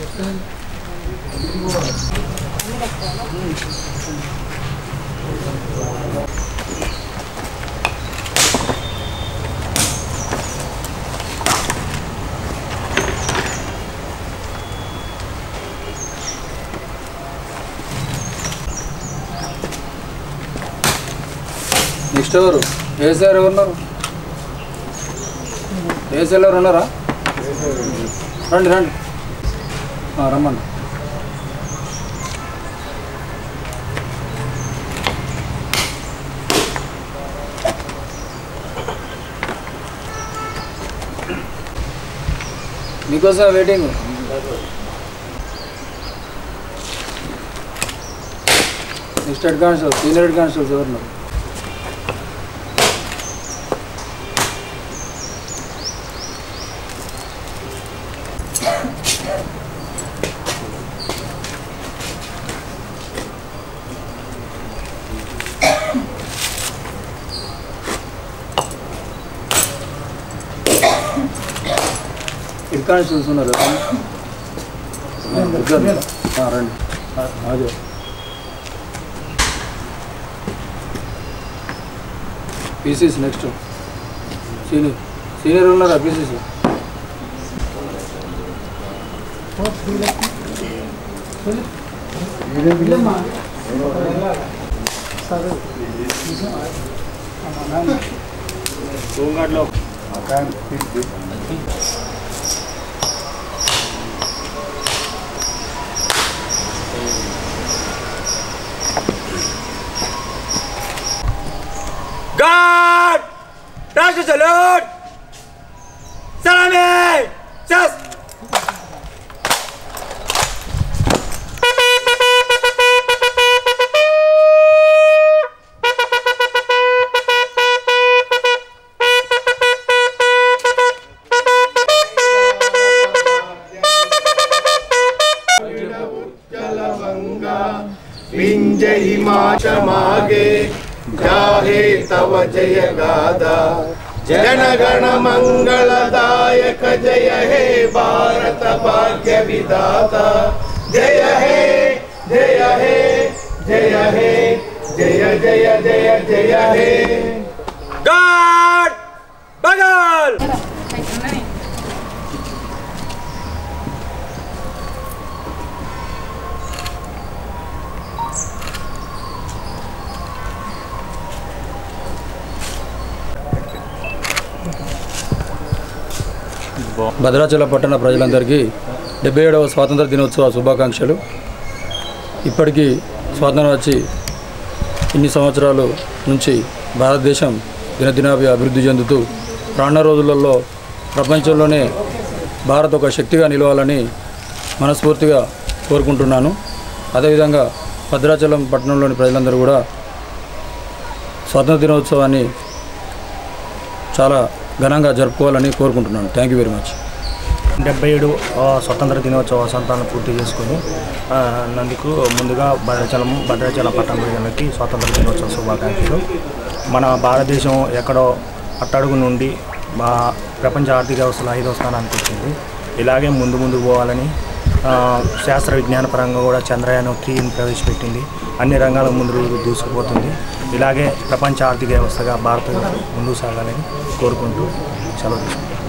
Next ఎవరు ఏసారు ఎవరున్నారు ఏసారు ఎవరు ఉన్నారా రండి రండి ఆ, రమ్మండి మీకోసం waiting next head constable senior head constables ఎవరున్నారు హెడ్ కానిస్టేబుల్స్ ఉన్నారు ఇద్దరు. ఆ, రండి ఆ, అదే పీసీస్ నెక్స్ట్ సీనియర్ సీనియర్ ఉన్నారా PCC God! Raja salute! Salami! Just! पिञ्जहि माशमागे जाहे तव जय गादा जनगण मङ्गलदायक जय हे भारत भाग्य विधाता जय हे जय हे जय हे जय जय जय जय हे God! Bagal! భద్రాచల పట్టణ ప్రజలందరికీ డెబ్బై ఏడవ స్వాతంత్ర దినోత్సవ శుభాకాంక్షలు ఇప్పటికీ స్వాతంత్రం వచ్చి ఇన్ని సంవత్సరాలు నుంచి భారతదేశం దినదినాభి అభివృద్ధి చెందుతూ రానున్న రోజులలో ప్రపంచంలోనే భారత్ ఒక శక్తిగా నిలవాలని మనస్ఫూర్తిగా కోరుకుంటున్నాను అదేవిధంగా భద్రాచలం పట్టణంలోని ప్రజలందరూ కూడా స్వాతంత్ర దినోత్సవాన్ని చాలా ఘనంగా జరుపుకోవాలని కోరుకుంటున్నాను థ్యాంక్ యూ వెరీ మచ్ డెబ్బై ఏడు ఆ, స్వతంత్ర దినోత్సవ వసంతాన్ని పూర్తి చేసుకొని ఆ, నందుకు ముందుగా భద్రాచలం భద్రాచల పట్టణ ప్రజలకి స్వాతంత్ర దినోత్సవ శుభాకాంక్షలు మన భారతదేశం ఎక్కడో అట్టడుగు నుండి మా ప్రపంచ ఆర్థిక వ్యవస్థలో ఐదవ స్థానానికి వచ్చింది ఇలాగే ముందు ముందు పోవాలని ఆ, శాస్త్ర విజ్ఞాన పరంగా కూడా చంద్రయాన్ త్రీని ప్రవేశపెట్టింది అన్ని రంగాల ముందు దూసుకుపోతుంది ఇలాగే ప్రపంచ ఆర్థిక వ్యవస్థగా భారత్ ముందుకు సాగాలని కోరుకుంటూ సెలవు తీసుకుంటాం